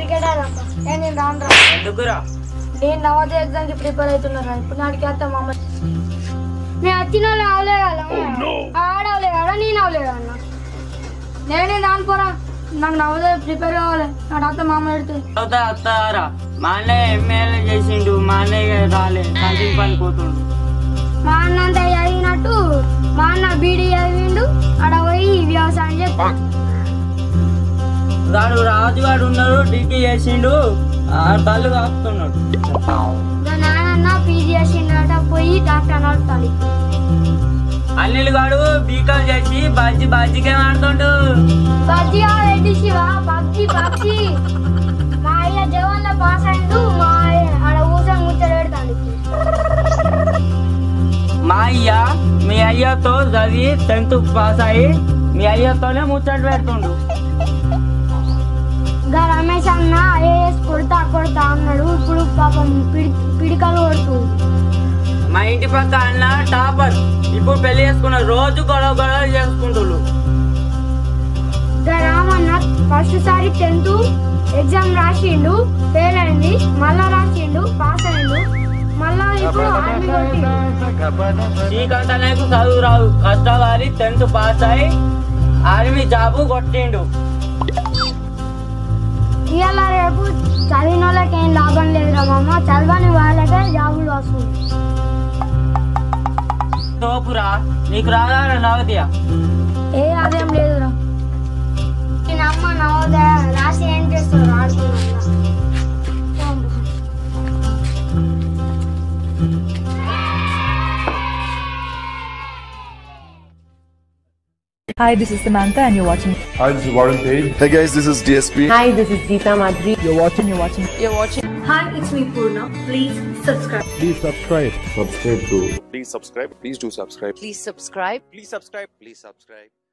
Cricket ఆడమ్మా నేను నేను రాను రా ఎందుకురా నేను నవోదయ ఎగ్జామ్ కి ప్రిపేర్ అవుతున్నారా ఇప్పుడు నాటికి వేస్తా మా అమ్మ నేను వచ్చిన వాళ్ళు అవలే కదా ఆడవలే కదా నేను అవలే కదా అన్న నేనే దాని పోరా నాకు నవోదయ ప్రిపేర్ కావాలి నా డాక్టర్ మా అమ్మ పెడుతుంది అవుతా వస్తారా మా అన్నయ్య ఎమ్మెల్యే చేసిండు మా అన్నయ్య రాలే సంథింగ్ పని పోతుండు మా అన్న అంతా చదివినట్టు మా అన్న బీడీ చదివిండు ఆడ పోయి వ్యవసాయం చేస్తాడు వాడు రాజుగాడు ఉన్నాడు డిగ్రీ చేసిండు ఆ కళ్ళు కాపుతున్నాడు మా నాన్న పీజీ చేసిండట పోయి డాక్టర్ నడుపుతాడు అనిల్ గాడు బీకాం చేసి బాజీ బాజీకే ఆడుతుండు PUBG Reddy Shiva PUBG PUBG మా అయ్య జవాన్లో పాస్ అయిండు మా అయ్య ఆడ ఊసం ముచ్చట పెడతాడు మా అయ్య మీ అయ్యతో చదివి టెన్త్ పాస్ అయ్యి మీ అయ్యతోనే ముచ్చట పెడుతుండు ఇంకా రమేష్ అన్న ఐఏఎస్ కొడతా కొడతా అన్నాడు ఇప్పుడు పాపం పిడి పిడికలు కొడుతూ మా ఇంటి పక్క అన్న టాపర్ ఇప్పుడు పెళ్లి చేసుకున్నారు రోజు గొడవ గొడవ చేసుకుంటున్నారు ఇంకా రామన్న ఫస్ట్ సారి టెన్త్ ఎగ్జామ్ రాసిండు ఫెయిల్ అయింది మళ్ళా రాసిండు పాస్ అయిండు మళ్ళా ఇప్పుడు ఆర్మీ కొట్టిండు శ్రీకాంత్ అనేకు చదువు రాదు కష్టపడి టెన్త్ పాస్ అయ్యి ఆర్మీ జాబు కొట్టిండు ఇవాళ రేపు చదివిన వాళ్ళకి ఏం లాభం లేదురా మామ చదవని వాళ్ళకే జాబులు వస్తుంది తోపురా నీకు రాదా నవదియా ఏ అదేం లేదురా నేను అమ్మ నవోదయ రాసి ఏం చేస్తారు ఆడుకున్నా Hi, this is Samantha, and you're watching. Hi, this is Warren Page. Hey guys, this is DSP. Hi, this is Geeta Madhuri. You're watching. You're watching. You're watching. Hi, it's me Purna. Please subscribe. Please subscribe. Subscribe to. Please subscribe. Please do subscribe. Please subscribe. Please subscribe. Please subscribe.